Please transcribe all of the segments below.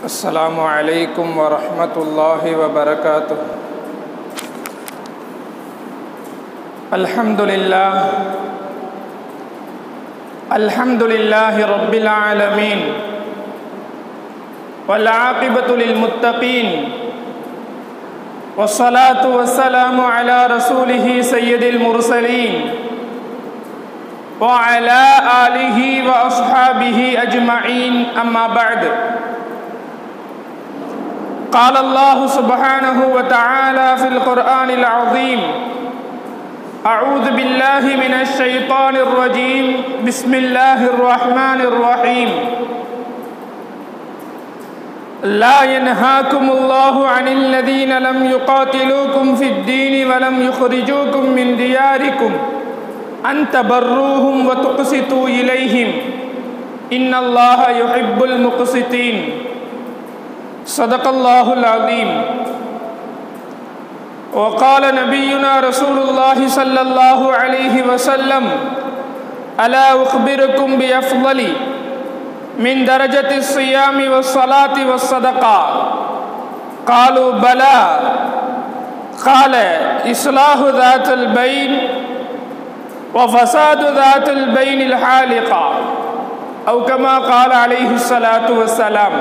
السلام عليكم ورحمة الله وبركاته الحمد لله الحمد لله رب العالمين والعاقبة للمتقين والصلاة والسلام على رسوله سيد المرسلين وعلى آله وأصحابه أجمعين أما بعد قال الله سبحانه وتعالى في القرآن العظيم أعوذ بالله من الشيطان الرجيم بسم الله الرحمن الرحيم لا ينهاكم الله عن الذين لم يقاتلوكم في الدين ولم يخرجوكم من دياركم أن تبروهم وتقسطوا إليهم إن الله يحب المقسطين صدق الله العظيم وقال نبينا رسول الله صلى الله عليه وسلم ألا أخبركم بأفضل من درجة الصيام والصلاة والصدقة قالوا بلى قال إصلاح ذات البين وفساد ذات البين الحالقة أو كما قال عليه الصلاة والسلام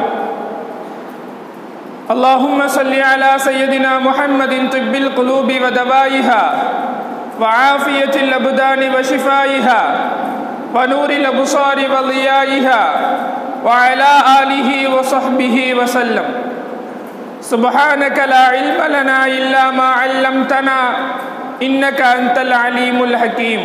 اللهم صل على سيدنا محمد طب القلوب ودوائها وعافية الأبدان وشفائها ونور الأبصار وضيائها وعلى آله وصحبه وسلم سبحانك لا علم لنا إلا ما علمتنا إنك أنت العليم الحكيم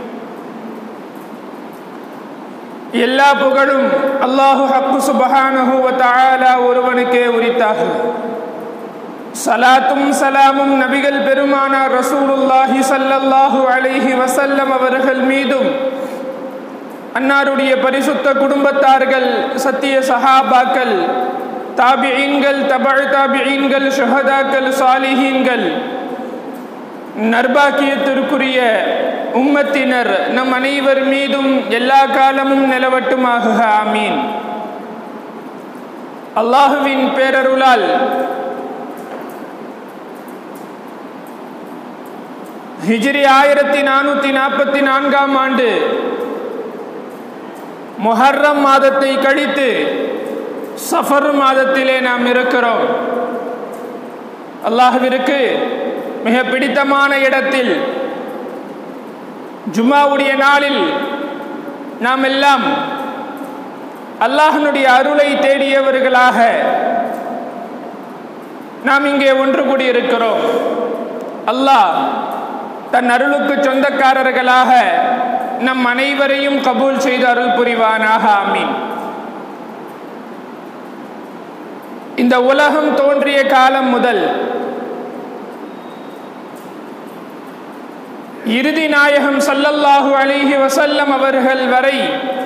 எல்லா புகழும் அல்லாஹு ஹக்கு சுபஹானஹு வ தஆலா ஒருவனுக்கே உரித்தாகும் சலாத்தும் சலாமும் நபிகள் பெருமானார் ரசூலுல்லாஹி ஸல்லல்லாஹு அலைஹி வஸல்லம் அவர்கள் மீதும் அன்னாருடைய பரிசுத்த குடும்பத்தார்கள் சத்திய சஹாபாக்கள் தாபிஈன்கள் தபழ் தாபிஈன்கள் ஷுஹதாக்கள் சாலிஹீன்கள் நர்பாக்கியத்திற்குரிய உம்மத்தினர் நம் அனைவர் மீதும் எல்லா காலமும் நிலவட்டுமாக ஆமீன் அல்லாஹுவின் பேரருளால் ஹிஜ்ரி ஆயிரத்தி நானூற்றி நாற்பத்தி நான்காம் ஆண்டு முஹர்ரம் மாதத்தை கழித்து சஃபர் மாதத்திலே நாம் இருக்கிறோம் அல்லாஹுவிற்கு மிக பிடித்தமான இடத்தில் ஜும்மாவுடைய நாளில் நாம் எல்லாம் அல்லாஹனுடைய அருளை தேடியவர்களாக நாம் இங்கே ஒன்று கூடியிருக்கிறோம் அல்லாஹ் தன் அருளுக்கு சொந்தக்காரர்களாக நம் அனைவரையும் கபூல் செய்து அருள் புரிவானாக ஆமீன் இந்த உலகம் தோன்றிய காலம் முதல் இறுதி நாயகம் சல்லல்லாஹு அலிஹி வசல்லம் அவர்கள் வரை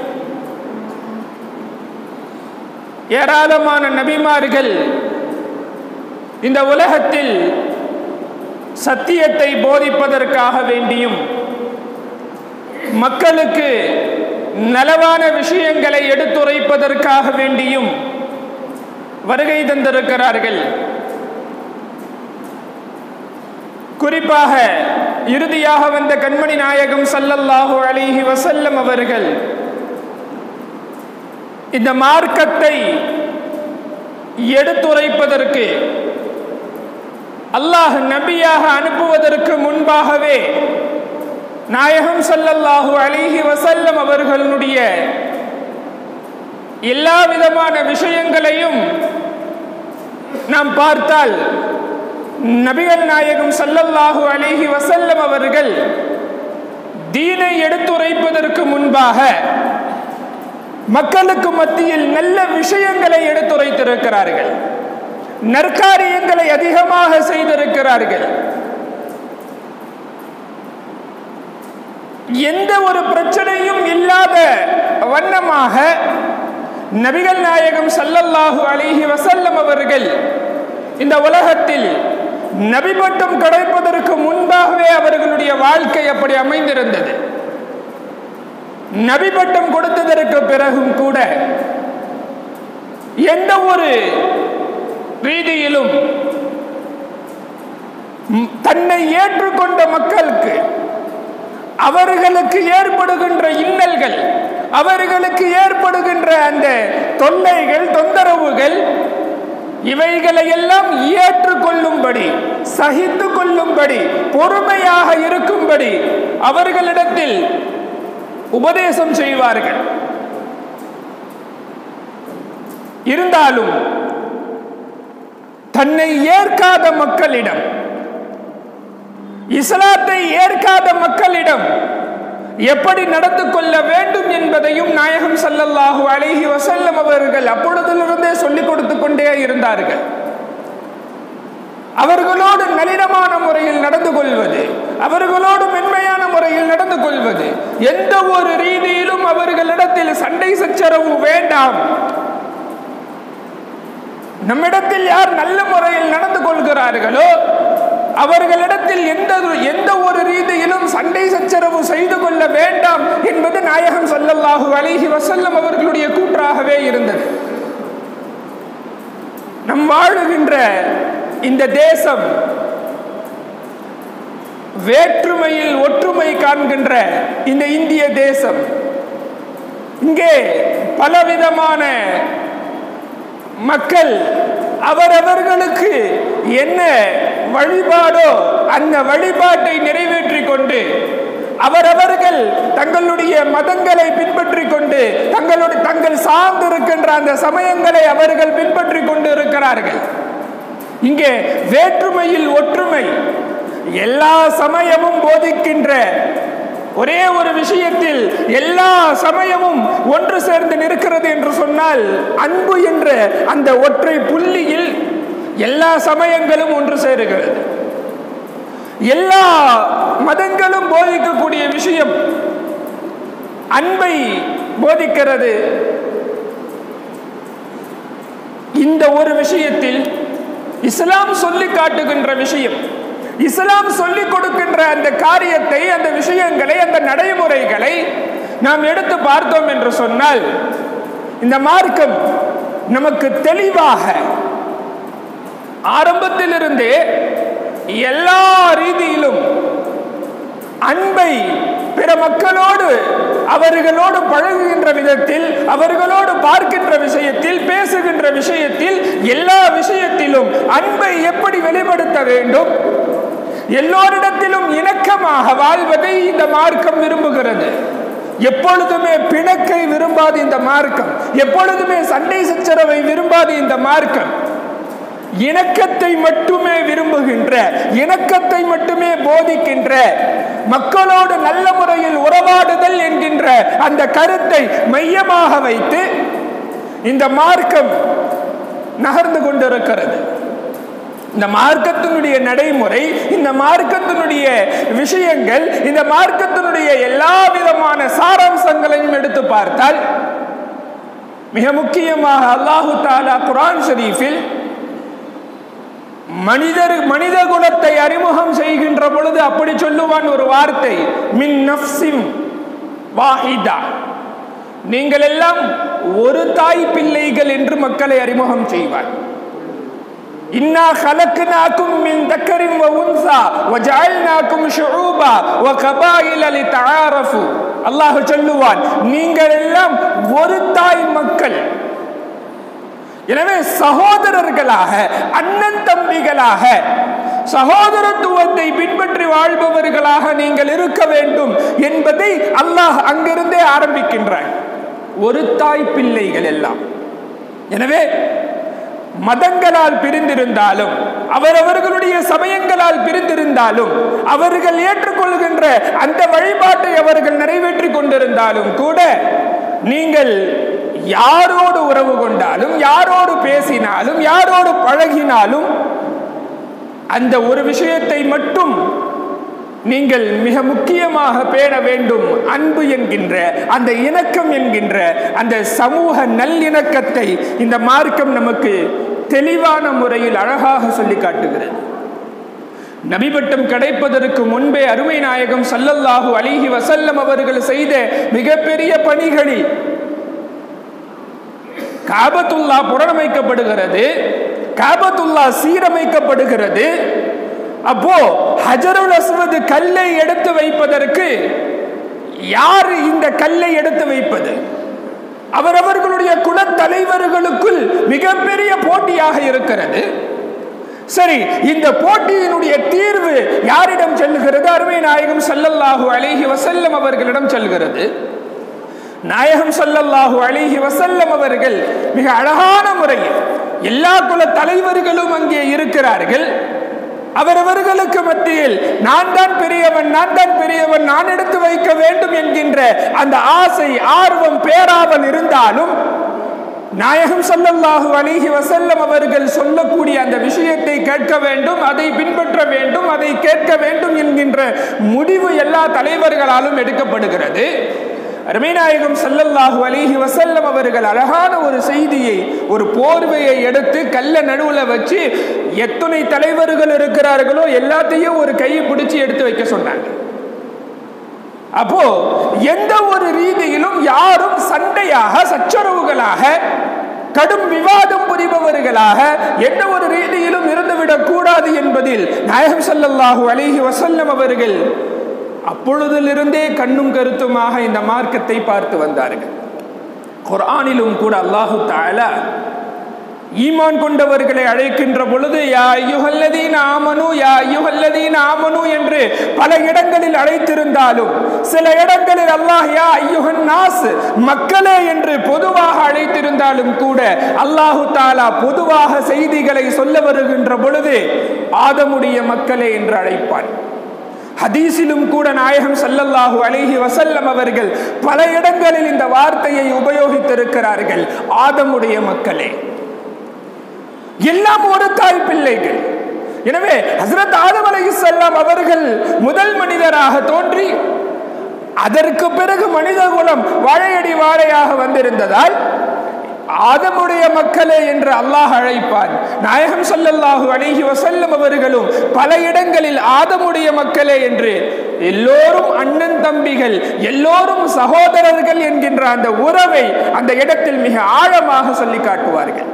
ஏராளமான நபிமார்கள் இந்த உலகத்தில் சத்தியத்தை போதிப்பதற்காக வேண்டியும் மக்களுக்கு நலவான விஷயங்களை எடுத்துரைப்பதற்காக வேண்டியும் வருகை தந்திருக்கிறார்கள் குறிப்பாக இறுதியாக வந்த கண்மணி நாயகம் சல்லல்லாஹு அலிஹி வசல்லம் அவர்கள் இந்த மார்க்கத்தை எடுத்துரைப்பதற்கு அல்லாஹ் நபியாக அனுப்புவதற்கு முன்பாகவே நாயகம் சல்லல்லாஹு அலிஹி வசல்லம் அவர்களுடைய எல்லா விதமான விஷயங்களையும் நாம் பார்த்தால் நபிகள் நாயகம் சல்லல்லாஹு அலிஹி வசல்லம் அவர்கள் தீனை எடுத்துரைப்பதற்கு முன்பாக மக்களுக்கு மத்தியில் நல்ல விஷயங்களை எடுத்துரைத்திருக்கிறார்கள் நற்காரியங்களை அதிகமாக செய்திருக்கிறார்கள் எந்த ஒரு பிரச்சனையும் இல்லாத வண்ணமாக நபிகள் நாயகம் சல்லல்லாஹு அலிஹி வசல்லம் அவர்கள் இந்த உலகத்தில் நபி பட்டம் கிடைப்பதற்கு முன்பாகவே அவர்களுடைய வாழ்க்கை அப்படி அமைந்திருந்தது நபி பட்டம் கொடுத்ததற்கு பிறகும் கூட எந்த ஒரு ரீதியிலும் ம், தன்னை ஏற்றுக்கொண்ட மக்களுக்கு அவர்களுக்கு ஏற்படுகின்ற இன்னல்கள் அவர்களுக்கு ஏற்படுகின்ற அந்த தொல்லைகள் தொந்தரவுகள் இவைகளை எல்லாம் ஏற்றுக்கொள்ளும்படி சகித்து கொள்ளும்படி பொறுமையாக இருக்கும்படி அவர்களிடத்தில் உபதேசம் செய்வார்கள் இருந்தாலும் தன்னை ஏற்காத மக்களிடம் இஸ்லாத்தை ஏற்காத மக்களிடம் எப்படி நடந்து கொள்ள வேண்டும் என்பதையும் நாயகம் ஸல்லல்லாஹு அலைஹி வஸல்லம் அவர்கள் அப்பொழுதிலிருந்தே சொல்லிக் கொடுத்து கொண்டே இருந்தார்கள் அவர்களோடு நளினமான முறையில் நடந்து கொள்வது அவர்களோடு மென்மையான முறையில் நடந்து கொள்வது எந்த ஒரு ரீதியிலும் அவர்களிடத்தில் சண்டை சச்சரவு வேண்டாம் நம்மிடத்தில் யார் நல்ல முறையில் நடந்து கொள்கிறார்களோ அவர்களிடத்தில் எந்த எந்த ஒரு ரீதியிலும் சண்டை சச்சரவு செய்து கொள்ள வேண்டாம் என்பது நாயகம் ஸல்லல்லாஹு அலைஹி வஸல்லம் அவர்களுடைய கூற்றாகவே இருந்தது நம் வாழுகின்ற இந்த தேசம் வேற்றுமையில் ஒற்றுமை காண்கின்ற இந்த இந்திய தேசம் இங்கே பலவிதமான மக்கள் அவரவர்களுக்கு என்ன வழிபாடோ அந்த வழிபாட்டை நிறைவேற்றிக் கொண்டு அவரவர்கள் தங்களுடைய மதங்களை பின்பற்றிக் கொண்டு தங்களுடைய தங்கள் சார்ந்திருக்கின்ற அந்த சமயங்களை அவர்கள் பின்பற்றிக் கொண்டு இருக்கிறார்கள் இங்கே வேற்றுமையில் ஒற்றுமை எல்லா சமயமும் போதிக்கின்ற ஒரே ஒரு விஷயத்தில் எல்லா சமயமும் ஒன்று சேர்ந்து நிற்கிறது என்று சொன்னால் அன்பு என்ற அந்த ஒற்றை புள்ளியில் எல்லா சமயங்களும் ஒன்று சேருகிறது எல்லா மதங்களும் போதிக்கக்கூடிய விஷயம் அன்பை போதிக்கிறது இந்த ஒரு விஷயத்தில் இஸ்லாம் சொல்லி காட்டுகின்ற விஷயம் இஸ்லாம் சொல்லிக் கொடுக்கின்ற அந்த காரியத்தை அந்த விஷயங்களை அந்த நடைமுறைகளை நாம் எடுத்து பார்த்தோம் என்று சொன்னால் இந்த மார்க்கம் நமக்கு தெளிவாக ஆரம்பத்திலிருந்தே எல்லா ரீதியிலும் அன்பை பிற மக்களோடு அவர்களோடு பழகுகின்ற விதத்தில் அவர்களோடு பார்க்கின்ற விஷயத்தில் பேசுகின்ற விஷயத்தில் எல்லா விஷயத்திலும் அன்பை எப்படி வெளிப்படுத்த வேண்டும் எல்லோரிடத்திலும் இணக்கமாக வாழ்வதை இந்த மார்க்கம் விரும்புகிறது எப்பொழுதுமே பிணக்கை விரும்பாது இந்த மார்க்கம் எப்பொழுதுமே சண்டை சச்சரவை விரும்பாது இந்த மார்க்கம் இணக்கத்தை மட்டுமே விரும்புகின்ற இணக்கத்தை மட்டுமே போதிக்கின்ற மக்களோடு நல்ல முறையில் உறவாடுதல் என்கின்ற அந்த கருத்தை மையமாக வைத்து இந்த மார்க்கம் நகர்ந்து கொண்டிருக்கிறது இந்த மார்க்கத்தினுடைய நடைமுறை இந்த மார்க்கத்தினுடைய விஷயங்கள் இந்த மார்க்கத்தினுடைய எல்லா விதமான சாராம்சங்களையும் எடுத்து பார்த்தால் மிக முக்கியமாக அல்லாஹு தாலா குரான் ஷரீஃபில் மனிதர் மனித குலத்தை அறிமுகம் செய்கின்ற பொழுது அப்படி சொல்லுவான் ஒரு வார்த்தை மின் நஃப்சிம் வாஹிதா நீங்கள் எல்லாம் ஒரு தாய் பிள்ளைகள் என்று மக்களை அறிமுகம் செய்வார் இன்னா خلقناكم من ذكر وانثى وجعلناكم شعوبا وقبائل لتعارفوا அல்லாஹ் சொல்லுவான் நீங்கள் எல்லாம் ஒரு தாய் மக்கள் எனவே சகோதரர்களாக அண்ணன் தம்பிகளாக சகோதரத்துவத்தை பின்பற்றி வாழ்பவர்களாக நீங்கள் இருக்க வேண்டும் என்பதை அல்லாஹ் அங்கிருந்தே ஆரம்பிக்கின்றான் ஒரு தாய் பிள்ளைகள் எல்லாம் எனவே மதங்களால் பிரிந்திருந்தாலும் அவரவர்களுடைய சமயங்களால் பிரிந்திருந்தாலும் அவர்கள் ஏற்றுக்கொள்கின்ற அந்த வழிபாட்டை அவர்கள் நிறைவேற்றி கொண்டிருந்தாலும் கூட நீங்கள் யாரோடு உறவு கொண்டாலும் யாரோடு பேசினாலும் யாரோடு பழகினாலும் அந்த ஒரு விஷயத்தை மட்டும் நீங்கள் மிக முக்கியமாக பேண வேண்டும் அன்பு என்கின்ற அந்த இணக்கம் என்கின்ற அந்த சமூக நல்லிணக்கத்தை இந்த மார்க்கம் நமக்கு தெளிவான முறையில் அழகாக சொல்லி காட்டுகிறது நபிபட்டம் கிடைப்பதற்கு முன்பே அருமை நாயகம் சல்லல்லாஹு அலிஹி வசல்லம் அவர்கள் செய்த மிகப்பெரிய பணிகளில் காபத்துல்லா புறணமைக்கப்படுகிறது காபத்துல்லா சீரமைக்கப்படுகிறது அப்போ ஹஜருல் அஸ்வது கல்லை எடுத்து வைப்பதற்கு யார் இந்த கல்லை எடுத்து வைப்பது அவரவர்களுடைய குலத்தலைவர்களுக்குள் மிகப்பெரிய போட்டியாக இருக்கிறது சரி இந்த போட்டியினுடைய தீர்வு யாரிடம் செல்கிறது அருமை நாயகம் சல்லல்லாஹு அலைஹி வசல்லம் அவர்களிடம் செல்கிறது நாயகம் சல்லல்லாஹு அலைஹி வசல்லம் அவர்கள் மிக அழகான முறையில் எல்லா குல தலைவர்களும் அங்கே இருக்கிறார்கள் அவரவர்களுக்கு மத்தியில் நான் தான் பெரியவன் நான் தான் பெரியவன் நான் எடுத்து வைக்க வேண்டும் என்கின்ற அந்த ஆசை ஆர்வம் பேராவல் இருந்தாலும் நாயகம் சொல்லல்லாஹு அலிஹி வசல்லம் அவர்கள் சொல்லக்கூடிய அந்த விஷயத்தை கேட்க வேண்டும் அதை பின்பற்ற வேண்டும் அதை கேட்க வேண்டும் என்கின்ற முடிவு எல்லா தலைவர்களாலும் எடுக்கப்படுகிறது ரமீநாயகம் சல்லல்லாஹு அலிஹி வசல்லம் அவர்கள் அழகான ஒரு செய்தியை ஒரு போர்வையை எடுத்து கல்ல நடுவில் வச்சு எத்தனை தலைவர்கள் இருக்கிறார்களோ எல்லாத்தையும் ஒரு கையை பிடிச்சி எடுத்து வைக்க சொன்னாங்க அப்போ எந்த ஒரு ரீதியிலும் யாரும் சண்டையாக சச்சரவுகளாக கடும் விவாதம் புரிபவர்களாக எந்த ஒரு ரீதியிலும் இருந்துவிடக் கூடாது என்பதில் நாயகம் சல்லல்லாஹு அலிஹி வசல்லம் அவர்கள் அப்பொழுதிலிருந்தே கண்ணும் கருத்துமாக இந்த மார்க்கத்தை பார்த்து வந்தார்கள் குர்ஆனிலும் கூட அல்லாஹு தாலா ஈமான் கொண்டவர்களை அழைக்கின்ற பொழுது யா ஐயுகல்லதீன் ஆமனு யா ஐயுகல்லதீன் ஆமனு என்று பல இடங்களில் அழைத்திருந்தாலும் சில இடங்களில் அல்லாஹ் யா ஐயுகன் நாஸ் மக்களே என்று பொதுவாக அழைத்திருந்தாலும் கூட அல்லாஹு தாலா பொதுவாக செய்திகளை சொல்ல வருகின்ற பொழுது ஆதமுடைய மக்களே என்று அழைப்பான் ஹதீஸிலும் கூட நாயகம் சல்லல்லாஹு அலைஹி வசல்லம் அவர்கள் பல இடங்களில் இந்த வார்த்தையை உபயோகித்திருக்கிறார்கள் ஆதமுடைய மக்களே எல்லாம் ஒரு தாய் பிள்ளைகள் எனவே ஹசரத் ஆதம் அலைஹிஸ்ஸலாம் அவர்கள் முதல் மனிதராக தோன்றி அதற்கு பிறகு மனித குலம் வாழையடி வாழையாக வந்திருந்ததால் ஆதமுடைய மக்களே என்று அல்லாஹ் அழைப்பான் நாயகம் சொல்லல்லாஹு அலிஹி வசல்லம் அவர்களும் பல இடங்களில் ஆதமுடைய மக்களே என்று எல்லோரும் அண்ணன் தம்பிகள் எல்லோரும் சகோதரர்கள் என்கின்ற அந்த உறவை அந்த இடத்தில் மிக ஆழமாக சொல்லி காட்டுவார்கள்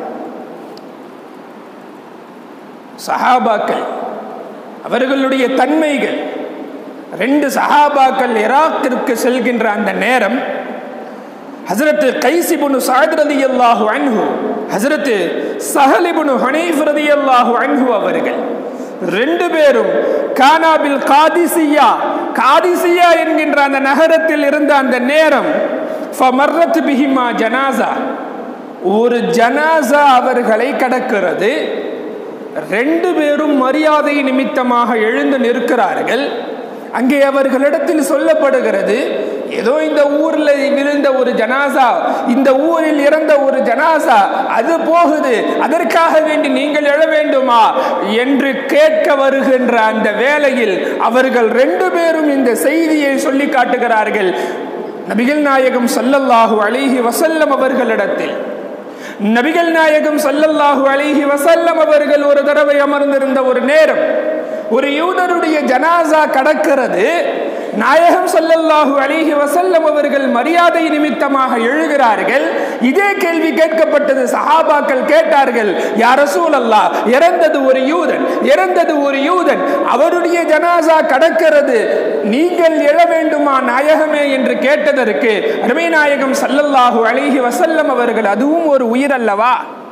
சஹாபாக்கள் அவர்களுடைய தன்மைகள் ரெண்டு சஹாபாக்கள் இராக்கிற்கு செல்கின்ற அந்த நேரம் ஹசரத்து கைசிபுனு சாத் ரதி அல்லாஹு அன்ஹு ஹசரத்து சஹலிபுனு ஹனீஃப் ரதி அல்லாஹு அன்ஹு அவர்கள் ரெண்டு பேரும் கானாபில் காதிசியா காதிசியா என்கின்ற அந்த நகரத்தில் இருந்த அந்த நேரம் ஃபமர்ரத் பிஹிமா ஜனாசா ஒரு ஜனாசா அவர்களை கடக்கிறது ரெண்டு பேரும் மரியாதை நிமித்தமாக எழுந்து நிற்கிறார்கள் அங்கே அவர்களிடத்தில் சொல்லப்படுகிறது ஏதோ இந்த ஊர்ல விழுந்த ஒரு ஜனாசா இந்த ஊரில் இறந்த ஒரு ஜனாசா அது போகுது அதற்காக வேண்டி நீங்கள் எழ வேண்டுமா என்று கேட்க வருகின்ற அந்த வேளையில் அவர்கள் ரெண்டு பேரும் இந்த செய்தியை சொல்லி காட்டுகிறார்கள் நபிகள் நாயகம் சல்லல்லாஹு அலிஹி வசல்லம் அவர்களிடத்தில் நபிகள் நாயகம் சல்லல்லாஹு அலிஹி வசல்லம் அவர்கள் ஒரு தடவை அமர்ந்திருந்த ஒரு நேரம் ஒரு யூதருடைய ஜனாசா கடக்கிறது நாயகம் சல்லல்லாஹு அலிஹி வசல்லம் அவர்கள் மரியாதை நிமித்தமாக எழுகிறார்கள் இதே கேள்வி கேட்கப்பட்டது சஹாபாக்கள் கேட்டார்கள் யார் ரசூல் அல்லா இறந்தது ஒரு யூதன் இறந்தது ஒரு யூதன் அவருடைய ஜனாசா கடக்கிறது நீங்கள் எழ வேண்டுமா நாயகமே என்று கேட்டதற்கு அருமை நாயகம் சல்லல்லாஹு அலிஹி வசல்லம் அவர்கள் அதுவும் ஒரு உயிர் அல்லவா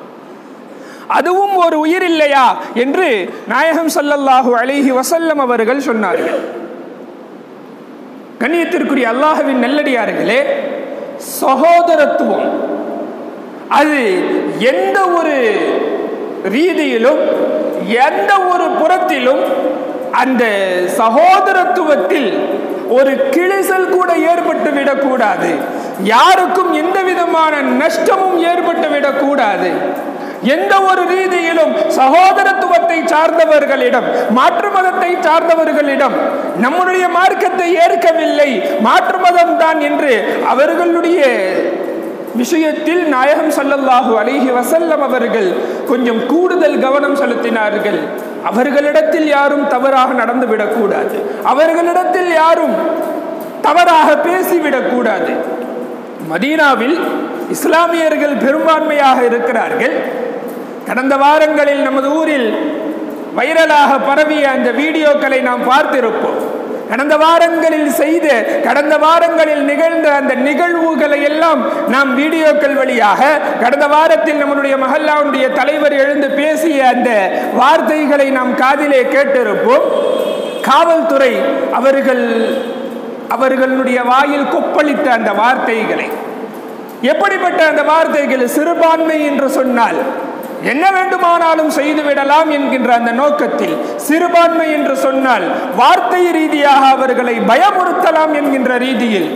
அதுவும் ஒரு உயிர் இல்லையா என்று நாயகம் சல்லல்லாஹு அலிஹி வசல்லம் அவர்கள் சொன்னார்கள் கண்ணியத்திற்குரிய அல்லாஹுவின் நல்லடியார்களே சகோதரத்துவம் அது எந்த ஒரு ரீதியிலும் எந்த ஒரு புறத்திலும் அந்த சகோதரத்துவத்தில் ஒரு கிழிசல் கூட ஏற்பட்டு விடக்கூடாது யாருக்கும் எந்த விதமான நஷ்டமும் ஏற்பட்டு விடக்கூடாது எந்த ஒரு ரீதியிலும் சகோதரத்துவத்தை சார்ந்தவர்களிடம் மாற்று மதத்தை சார்ந்தவர்களிடம் நம்முடைய மார்க்கத்தை ஏற்கவில்லை மாற்று மதம் தான் என்று அவர்களுடைய விஷயத்தில் நாயகம் சல்லல்லாஹு அலிஹி வசல்லம் அவர்கள் கொஞ்சம் கூடுதல் கவனம் செலுத்தினார்கள் அவர்களிடத்தில் யாரும் தவறாக நடந்து விடக்கூடாது அவர்களிடத்தில் யாரும் தவறாக பேசிவிடக்கூடாது மதீனாவில் இஸ்லாமியர்கள் பெரும்பான்மையாக இருக்கிறார்கள் கடந்த வாரங்களில் நமது ஊரில் வைரலாக பரவிய அந்த வீடியோக்களை நாம் பார்த்திருப்போம் கடந்த வாரங்களில் செய்த கடந்த வாரங்களில் நிகழ்ந்த அந்த நிகழ்வுகளை எல்லாம் நாம் வீடியோக்கள் வழியாக கடந்த வாரத்தில் நம்மளுடைய மஹல்லாவுடைய தலைவர் எழுந்து பேசிய அந்த வார்த்தைகளை நாம் காதிலே கேட்டிருப்போம் காவல்துறை அவர்கள் அவர்களுடைய வாயில் கொப்பளித்த அந்த வார்த்தைகளை எப்படிப்பட்ட அந்த வார்த்தைகள் சிறுபான்மை என்று சொன்னால் என்ன வேண்டுமானாலும் செய்துவிடலாம் என்கின்ற அந்த நோக்கத்தில் சிறுபான்மை என்று சொன்னால் வார்த்தை ரீதியாக அவர்களை பயமுறுத்தலாம் என்கின்ற ரீதியில்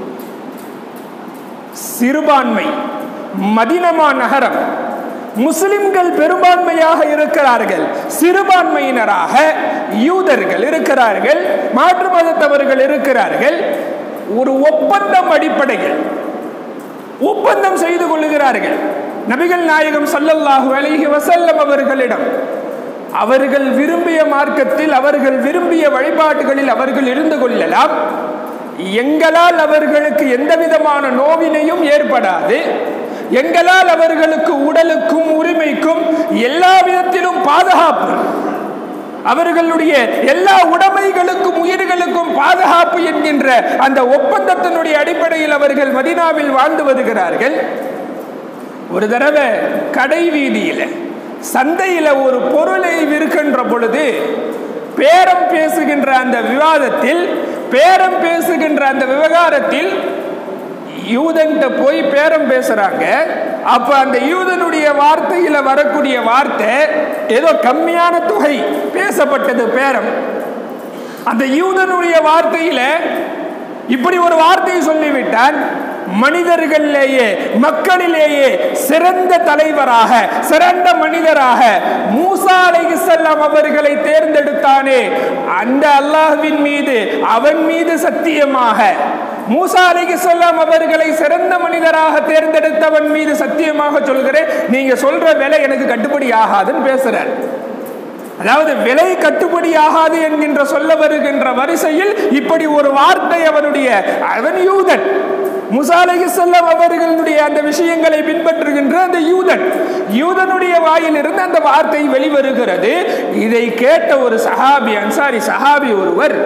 சிறுபான்மை மதினமா நகரம் முஸ்லிம்கள் பெரும்பான்மையாக இருக்கிறார்கள் சிறுபான்மையினராக யூதர்கள் இருக்கிறார்கள் மாற்று மதத்தவர்கள் இருக்கிறார்கள் ஒரு ஒப்பந்தம் அடிப்படையில் ஒப்பந்தம் செய்து கொள்ளுகிறார்கள் நபிகள் நாயகம் சல்லல்லாஹு அலைஹி வசல்லம் அவர்களிடம் அவர்கள் விரும்பிய மார்க்கத்தில் அவர்கள் விரும்பிய வழிபாட்டுகளில் அவர்கள் இருந்து கொள்ளலாம் எங்களால் அவர்களுக்கு எந்த விதமான நோவினையும் ஏற்படாது எங்களால் அவர்களுக்கு உடலுக்கும் உரிமைக்கும் எல்லா விதத்திலும் பாதுகாப்பு அவர்களுடைய எல்லா உடைமைகளுக்கும் உயிர்களுக்கும் பாதுகாப்பு என்கின்ற அந்த ஒப்பந்தத்தினுடைய அடிப்படையில் அவர்கள் மதினாவில் வாழ்ந்து வருகிறார்கள் ஒரு தடவை கடை வீதியில சந்தையில ஒரு பொருளை விற்கின்ற பொழுது பேரம் பேசுகின்ற அந்த விவாதத்தில் பேரம் பேசுகின்ற அந்த விவகாரத்தில் யூதன்கிட்ட போய் பேரம் பேசுறாங்க அப்ப அந்த யூதனுடைய வார்த்தையில வரக்கூடிய வார்த்தை ஏதோ கம்மியான தொகை பேசப்பட்டது பேரம் அந்த யூதனுடைய வார்த்தையில இப்படி ஒரு வார்த்தையை சொல்லிவிட்டான் மனிதர்களிலேயே மக்களிலேயே சிறந்த தலைவராக சிறந்த மனிதராக மூசா அலைஹிஸ்ஸலாம் அவர்களை தேர்ந்தெடுத்தானே அந்த அல்லாஹ்வின் மீது அவன் மீது சத்தியமாக மூசா அலைஹிஸ்ஸலாம் அவர்களை சிறந்த மனிதராக தேர்ந்தெடுத்தவன் மீது சத்தியமாக சொல்கிறேன் நீங்க சொல்ற விலை எனக்கு கட்டுப்படி ஆகாதுன்னு பேசுறார் அதாவது விலை கட்டுப்படி ஆகாது என்கின்ற சொல்ல வருகின்ற வரிசையில் இப்படி ஒரு வார்த்தை அவனுடைய அவன் யூதன் முசாலகி செல்லம் அவர்களுடைய அந்த விஷயங்களை பின்பற்றுகின்ற அந்த யூதன் யூதனுடைய வாயிலிருந்து அந்த வார்த்தை வெளிவருகிறது இதை கேட்ட ஒரு சஹாபி அன்சாரி சஹாபி ஒருவர்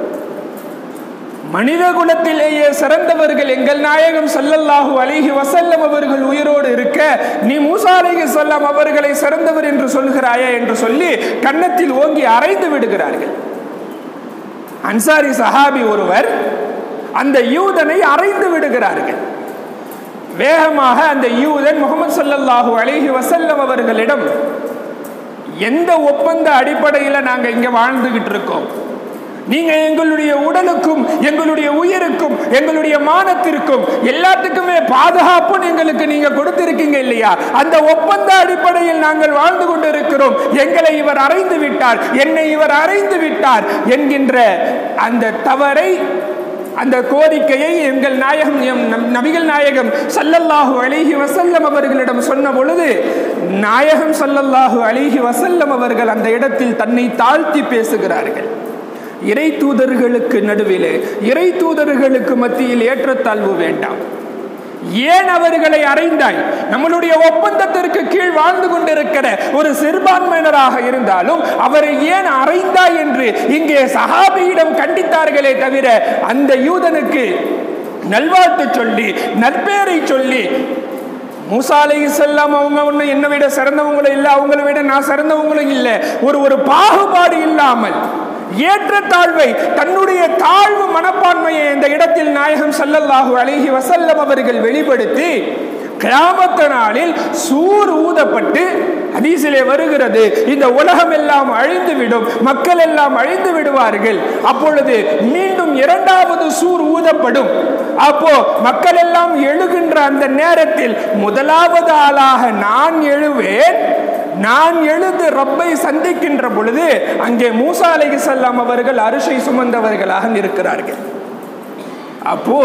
மனித குலத்திலேயே சிறந்தவர்கள் எங்கள் நாயகம் சல்லல்லாஹு அலைஹி வசல்லம் அவர்கள் உயிரோடு இருக்க நீ மூசா அலைஹி செல்லம் அவர்களை சிறந்தவர் என்று சொல்கிறாயா என்று சொல்லி கன்னத்தில் ஓங்கி அரைந்து விடுகிறார்கள் அன்சாரி சஹாபி ஒருவர் அந்த யூதனை அரைந்து விடுகிறார்கள் வேகமாக அந்த யூதன் முகமது சல்லல்லாஹு அலைஹி வசல்லம் அவர்களிடம் எந்த ஒப்பந்த அடிப்படையில் நாங்கள் இங்கே வாழ்ந்துகிட்டு இருக்கோம் நீங்க எங்களுடைய உடலுக்கும் எங்களுடைய உயிருக்கும் எங்களுடைய மானத்திற்கும் எல்லாத்துக்குமே பாதுகாப்புன்னு எங்களுக்கு நீங்க கொடுத்திருக்கீங்க இல்லையா அந்த ஒப்பந்த அடிப்படையில் நாங்கள் வாழ்ந்து கொண்டு இருக்கிறோம் எங்களை இவர் அறைந்து விட்டார் என்னை இவர் அறைந்து விட்டார் என்கின்ற அந்த தவறை அந்த கோரிக்கையை எங்கள் நாயகம் எம் நபிகள் நாயகம் சல்லல்லாஹு அலிஹி வசல்லம் அவர்களிடம் சொன்ன பொழுது நாயகம் சல்லல்லாஹு அலிஹி வசல்லம் அவர்கள் அந்த இடத்தில் தன்னை தாழ்த்தி பேசுகிறார்கள் இறை தூதர்களுக்கு நடுவிலே இறை தூதர்களுக்கு மத்தியில் ஏற்றத்தாழ்வு வேண்டாம் ஏன் அவர்களை அறைந்தாய் நம்மளுடைய ஒப்பந்தத்திற்கு கீழ் வாழ்ந்து கொண்டிருக்கிற ஒரு சிறுபான்மையினராக இருந்தாலும் அவரை ஏன் அறைந்தாய் என்று இங்கே சஹாபியிடம் கண்டித்தார்களே தவிர அந்த யூதனுக்கு நல்வாழ்த்து சொல்லி நற்பேரை சொல்லி மூசா அலை செல்லாம் அவங்க ஒன்றும் என்னை விட சிறந்தவங்களும் இல்லை அவங்கள விட நான் சிறந்தவங்களும் இல்லை ஒரு ஒரு பாகுபாடு இல்லாமல் ஏற்றத்தாழ்வை தன்னுடைய தாழ்வு மனப்பான்மையை இந்த இடத்தில் நாயகம் சல்லல்லாஹு அலைஹி வசல்லம் அவர்கள் வெளிப்படுத்தி கிராமத்த நாளில் சூர் ஊதப்பட்டு ஹதீஸிலே வருகிறது இந்த உலகம் எல்லாம் அழிந்து விடும் மக்கள் எல்லாம் அழிந்து விடுவார்கள் அப்பொழுது மீண்டும் இரண்டாவது சூர் ஊதப்படும் அப்போ மக்கள் எல்லாம் எழுகின்ற அந்த நேரத்தில் முதலாவது ஆளாக நான் எழுவேன் நான் எழுது ரப்பை சந்திக்கின்ற பொழுது அங்கே மூசா அலைஹி செல்லாம் அவர்கள் அரிசை சுமந்தவர்களாக இருக்கிறார்கள் அப்போ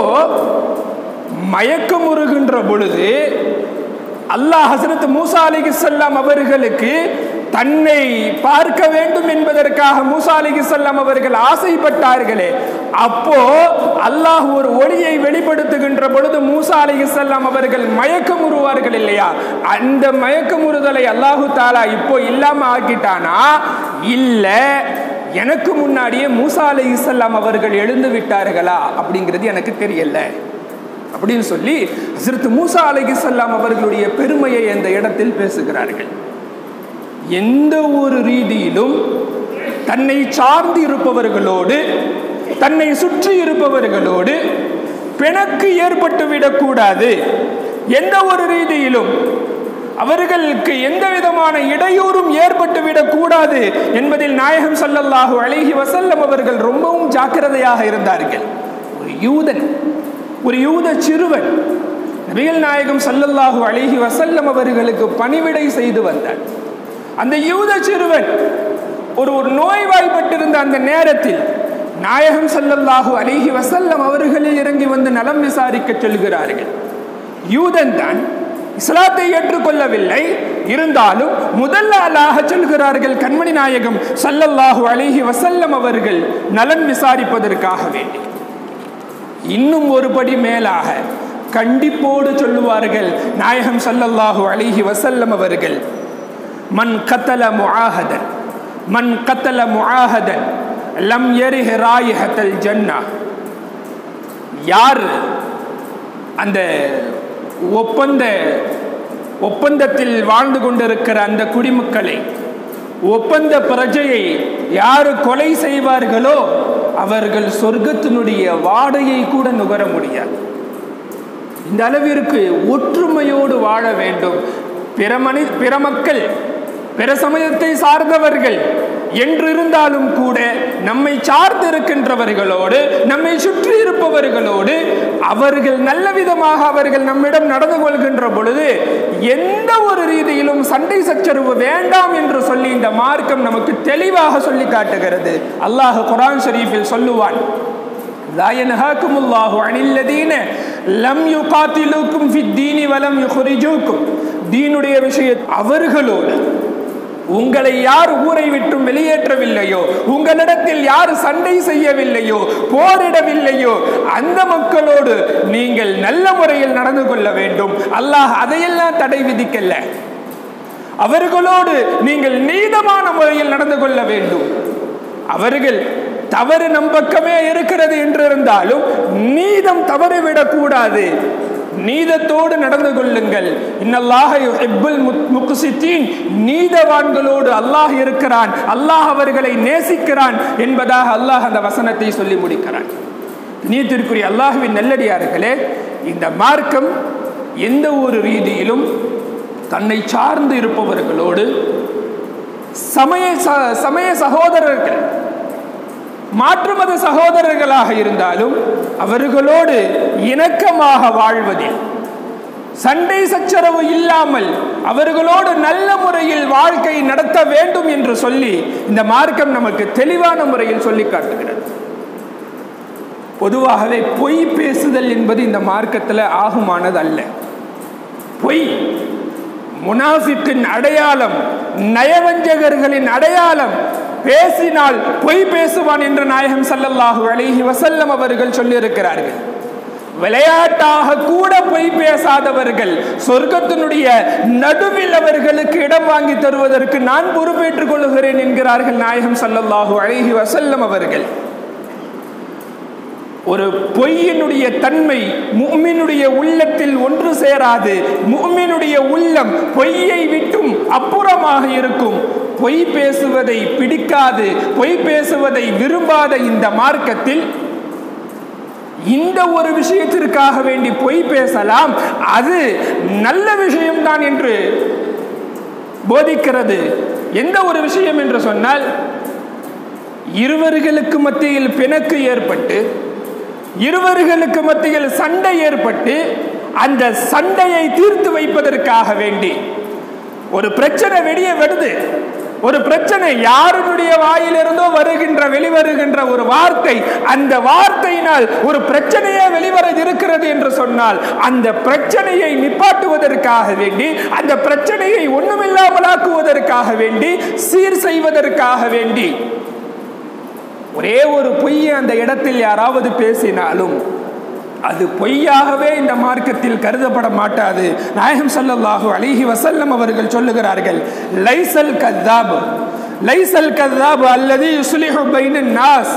மயக்கமுறுகின்ற பொழுது அல்லாஹ் ஹசரத் மூசா அலிகி செல்லாம் அவர்களுக்கு தன்னை பார்க்க வேண்டும் என்பதற்காக மூசா அலிகிசல்லாம் அவர்கள் ஆசைப்பட்டார்களே அப்போ அல்லாஹ் ஒரு ஒளியை வெளிப்படுத்துகின்ற பொழுது மூசா அலிகிசல்லாம் அவர்கள் மயக்கம் உருவார்கள் இல்லையா அந்த மயக்கமுறுதலை அல்லாஹு தாலா இப்போ இல்லாம ஆக்கிட்டானா இல்ல எனக்கு முன்னாடியே மூசா அலி இஸ்லாம் அவர்கள் எழுந்து விட்டார்களா அப்படிங்கிறது எனக்கு தெரியல அப்படின்னு சொல்லி ஹசரத் மூசா அலிகிசல்லாம் அவர்களுடைய பெருமையை அந்த இடத்தில் பேசுகிறார்கள் எந்த ஒரு ரீதியிலும் தன்னை சார்ந்து இருப்பவர்களோடு தன்னை சுற்றி இருப்பவர்களோடு பிணக்கு ஏற்பட்டு விடக்கூடாது எந்த ஒரு ரீதியிலும் அவர்களுக்கு எந்த விதமான இடையூறும் ஏற்பட்டு விடக்கூடாது என்பதில் நாயகம் சல்லல்லாஹு அழகி வசல்லம் அவர்கள் ரொம்பவும் ஜாக்கிரதையாக இருந்தார்கள் ஒரு யூதன் ஒரு யூத சிறுவன் நபிகள் நாயகம் சல்லல்லாஹு அழகி வசல்லம் அவர்களுக்கு பணிவிடை செய்து வந்தார் அந்த யூத சிறுவன் ஒரு ஒரு நோய்வாய்ப்பட்டிருந்த அந்த நேரத்தில் நாயகம் சல்லல்லாஹு அலிஹி வசல்லம் அவர்களே இறங்கி வந்து நலம் விசாரிக்க சொல்கிறார்கள் யூதன் தான் இஸ்லாத்தை ஏற்றுக்கொள்ளவில்லை இருந்தாலும் முதல்ல அல்லாஹ் சொல்கிறார்கள் கண்மணி நாயகம் சல்லல்லாஹு அலிஹி வசல்லம் அவர்கள் நலன் விசாரிப்பதற்காக வேண்டி இன்னும் ஒரு படி மேலாக கண்டிப்போடு சொல்லுவார்கள் நாயகம் சல்லல்லாஹு அலிஹி வசல்லம் அவர்கள் மன் கத்தல முஆஹதன் மன் கத்தல முஆஹதன் லம் எரிஹ ராயிஹத்தல் ஜன்னா யார் அந்த ஒப்பந்த ஒப்பந்தத்தில் வாழ்ந்து கொண்டிருக்கிற அந்த குடிமக்களை ஒப்பந்த பிரஜையை யாரு கொலை செய்வார்களோ அவர்கள் சொர்க்கத்தினுடைய வாடையை கூட நுகர முடியாது இந்த அளவிற்கு ஒற்றுமையோடு வாழ வேண்டும் பிற மனி பிற மக்கள் பிற சமயத்தை சார்ந்தவர்கள் என்றிருந்தாலும் கூட நம்மை சார்ந்து இருக்கின்றவர்களோடு நம்மை சுற்றி இருப்பவர்களோடு அவர்கள் நல்ல விதமாக அவர்கள் நம்மிடம் நடந்து கொள்கின்ற பொழுது எந்த ஒரு ரீதியிலும் சண்டை சச்சரவு வேண்டாம் என்று சொல்லி இந்த மார்க்கம் நமக்கு தெளிவாக சொல்லி காட்டுகிறது அல்லாஹ் குரான் ஷரீஃபில் சொல்லுவான் لا ينهاكم الله عن الذين لم يقاتلوكم في الدين ولم يخرجوكم தீனுடைய விஷய அவர்களோடு உங்களை யார் ஊரை விட்டும் வெளியேற்றவில்லையோ உங்களிடத்தில் யார் சண்டை செய்யவில்லையோ போரிடவில்லையோ அந்த மக்களோடு நீங்கள் நல்ல முறையில் நடந்து கொள்ள வேண்டும் அல்லாஹ் அதையெல்லாம் தடை விதிக்கல அவர்களோடு நீங்கள் நீதமான முறையில் நடந்து கொள்ள வேண்டும் அவர்கள் தவறு நம் பக்கமே இருக்கிறது என்று இருந்தாலும் நீதம் தவறிவிடக் கூடாது நீதத்தோடு நடந்து கொள்ளுங்கள் இன்னல்லாஹ் யுஹிப்புல் முக்சித்தீன் நீதவான்களோடு அல்லாஹ் இருக்கிறான் அல்லாஹ் அவர்களை நேசிக்கிறான் என்பதாக அல்லாஹ் அந்த வசனத்தை சொல்லி முடிக்கிறான் நீத்திற்குரிய அல்லாஹுவின் நல்லடியார்களே இந்த மார்க்கம் எந்த ஒரு ரீதியிலும் தன்னை சார்ந்து இருப்பவர்களோடு சமய சமய சகோதரர்கள் மாற்று மத சகோதரர்களாக இருந்தாலும் அவர்களோடு இணக்கமாக வாழ்வதில் சண்டை சச்சரவு இல்லாமல் அவர்களோடு நல்ல முறையில் வாழ்க்கை நடத்த வேண்டும் என்று சொல்லி இந்த மார்க்கம் நமக்கு தெளிவான முறையில் சொல்லி காட்டுகிறது பொதுவாகவே பொய் பேசுதல் என்பது இந்த மார்க்கத்தில் ஆகுமானது அல்ல பொய் முனாஃபிக்கின் அடையாளம் நயவஞ்சகர்களின் அடையாளம் பேசினால் பொய் பேசுவான் என்று நாயகம் சல்லல்லாஹு அலிஹி வசல்லம் அவர்கள் சொல்லியிருக்கிறார்கள் விளையாட்டாக கூட பொய் பேசாதவர்கள் சொர்க்கத்தினுடைய நடுவில் அவர்களுக்கு இடம் வாங்கி தருவதற்கு நான் பொறுப்பேற்றுக் கொள்கிறேன் என்கிறார்கள் நாயகம் சல்லல்லாஹு அலிஹி வசல்லம் அவர்கள் ஒரு பொய்யினுடைய தன்மை முக்மினுடைய உள்ளத்தில் ஒன்று சேராது முக்மினுடைய உள்ளம் பொய்யை விட்டும் அப்புறமாக இருக்கும் பொய் பேசுவதை பிடிக்காது பொய் பேசுவதை விரும்பாத இந்த மார்க்கத்தில் இந்த ஒரு விஷயத்திற்காக வேண்டி பொய் பேசலாம் அது நல்ல விஷயம்தான் என்று போதிக்கிறது எந்த ஒரு விஷயம் என்று சொன்னால் இருவர்களுக்கு மத்தியில் பிணக்கு ஏற்பட்டு இருவர்களுக்கு மத்தியில் சண்டை ஏற்பட்டு அந்த சண்டையை தீர்த்து வைப்பதற்காக வேண்டி ஒரு பிரச்சனை வெளியே வருது ஒரு பிரச்சனை யாருடைய வாயிலிருந்தோ வருகின்ற வெளிவருகின்ற ஒரு வார்த்தை அந்த வார்த்தையினால் ஒரு பிரச்சனையே வெளிவர இருக்கிறது என்று சொன்னால் அந்த பிரச்சனையை நிப்பாட்டுவதற்காக வேண்டி அந்த பிரச்சனையை ஒண்ணுமில்லாமலாக்குவதற்காக வேண்டி சீர் செய்வதற்காக வேண்டி ஒரே ஒரு பொய்யை அந்த இடத்தில் யாராவது பேசினாலும் அது பொய்யாகவே இந்த மார்க்கத்தில் கருதப்பட மாட்டாது நாயகம் ஸல்லல்லாஹு அலைஹி வஸல்லம் அவர்கள் சொல்லுகிறார்கள் லைசல் கத்தாப் லைசல் கத்தாப் அல்லது யுஸ்லிஹு பைனன் நாஸ்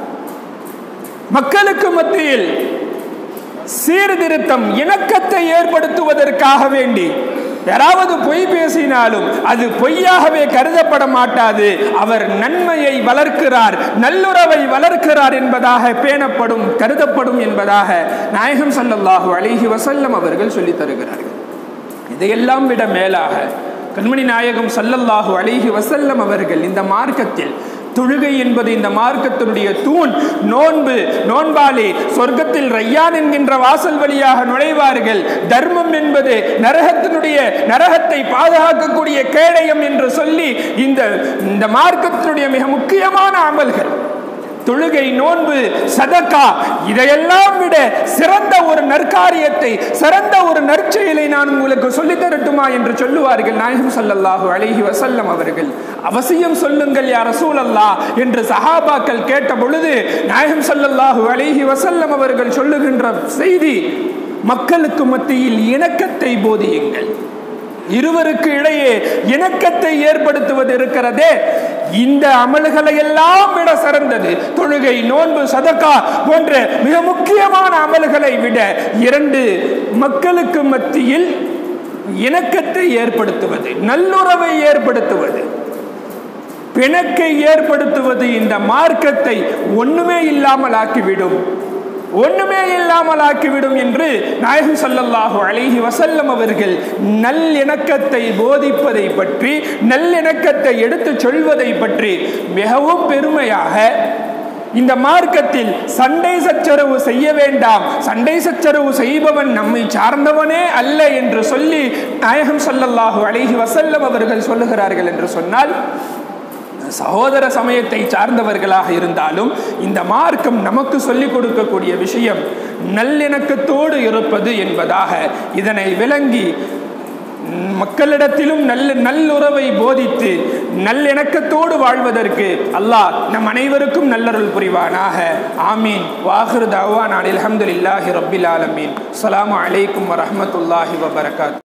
மக்களுக்கு மத்தியில் சீர்திருத்தம் இணக்கத்தை ஏற்படுத்துவதற்காக வேண்டி யாராவது பொய் பேசினாலும் அது பொய்யாகவே கருதப்பட மாட்டாது அவர் நன்மையை வளர்க்கிறார் நல்லுறவை வளர்க்கிறார் என்பதாக பேணப்படும் கருதப்படும் என்பதாக நாயகம் ஸல்லல்லாஹு அலைஹி வஸல்லம் அவர்கள் சொல்லித் தருகிறார்கள் இதையெல்லாம் விட மேலாக கண்மணி நாயகம் ஸல்லல்லாஹு அலைஹி வஸல்லம் அவர்கள் இந்த மார்க்கத்தில் தொழுகை என்பது இந்த மார்க்கத்தினுடைய தூண் நோன்பு நோன்பாளி சொர்க்கத்தில் ரையான் என்கின்ற வாசல் வழியாக நுழைவார்கள் தர்மம் என்பது நரகத்தினுடைய நரகத்தை பாதுகாக்கக்கூடிய கேடயம் என்று சொல்லி இந்த இந்த மார்க்கத்தினுடைய மிக முக்கியமான அமல்கள் தொழுகை நோன்பு சதக்கா இதையெல்லாம் விட சிறந்த ஒரு நற்காரியத்தை சிறந்த ஒரு நற்செயலை நான் உங்களுக்கு சொல்லித் தரட்டுமா என்று சொல்லுவார்கள் நாயகம் ஸல்லல்லாஹு அலைஹி வஸல்லம் அவர்கள் அவசியம் சொல்லுங்கள் யா ரசூலல்லா என்று சஹாபாக்கள் கேட்ட பொழுது நாயகம் ஸல்லல்லாஹு அலைஹி வஸல்லம் அவர்கள் சொல்லுகின்ற செய்தி மக்களுக்கு மத்தியில் இணக்கத்தை போதியுங்கள் இருவருக்கு இடையே இணக்கத்தை ஏற்படுத்துவது இருக்கிறதே இந்த அமல்களை எல்லாம் விட சிறந்தது தொழுகை நோன்பு சதக்கா போன்ற மிக முக்கியமான அமல்களை விட இரண்டு மக்களுக்கு மத்தியில் இணக்கத்தை ஏற்படுத்துவது நல்லுறவை ஏற்படுத்துவது பிணக்கை ஏற்படுத்துவது இந்த மார்க்கத்தை ஒண்ணுமே இல்லாமல் ஆக்கிவிடும் ஒண்ணுமே இல்லாமல் ஆக்கிவிடும் என்று நாயகம் ஸல்லல்லாஹு அலைஹி வஸல்லம் அவர்கள் நல்லிணக்கத்தை போதிப்பதை பற்றி நல்லிணக்கத்தை எடுத்துச் சொல்வதை பற்றி மிகவும் பெருமையாக இந்த மார்க்கத்தில் சண்டை சச்சரவு செய்ய வேண்டாம் சண்டை சச்சரவு செய்பவன் நம்மை சார்ந்தவனே அல்ல என்று சொல்லி நாயகம் ஸல்லல்லாஹு அலைஹி வஸல்லம் அவர்கள் சொல்லுகிறார்கள் என்று சொன்னால் சகோதர சமயத்தை சார்ந்தவர்களாக இருந்தாலும் இந்த மார்க்கம் நமக்கு சொல்லிக் கொடுக்கக்கூடிய விஷயம் நல்லிணக்கத்தோடு இருப்பது என்பதாக இதனை விளங்கி மக்களிடத்திலும் நல்ல நல்லுறவை போதித்து நல்லிணக்கத்தோடு வாழ்வதற்கு அல்லாஹ் நம் அனைவருக்கும் நல்லருள் புரிவானாக ஆமீன் வாஹிரு தவான் அலமதுல்லாஹி ரபில் ஆலமீன் அஸ்ஸலாமு அலைக்கும் வரஹ்மத்துல்லாஹி வபரகாத்